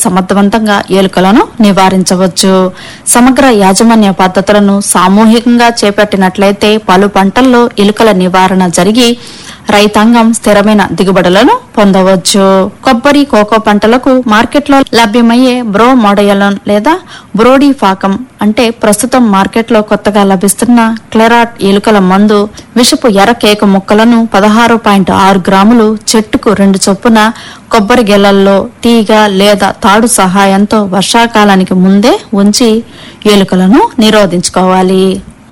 సమర్థవంతంగా ఎలుకలను నివారించవచ్చు సమగ్ర యాజమాన్య పద్ధతులను సామూహికంగా చేపట్టినట్లయితే పలు పంటల్లో ఎలుకల నివారణ జరిగి రైతాంగం స్థిరమైన దిగుబడులను పొందవచ్చు కొబ్బరి కోకో పంటలకు మార్కెట్లో లభ్యమయ్యే బ్రో మోడయలన్ లేదా బ్రోడీ ఫాకం అంటే ప్రస్తుతం మార్కెట్లో కొత్తగా లభిస్తున్న క్లెరాట్ ఎలుకల మందు విషపు ఎర్ర కేక ముక్కలను పదహారు పాయింట్ ఆరు గ్రాములు చెట్టుకు రెండు చొప్పున కొబ్బరి గెలల్లో తీగ లేదా తాడు సహాయంతో వర్షాకాలానికి ముందే ఉంచి ఎలుకలను నిరోధించుకోవాలి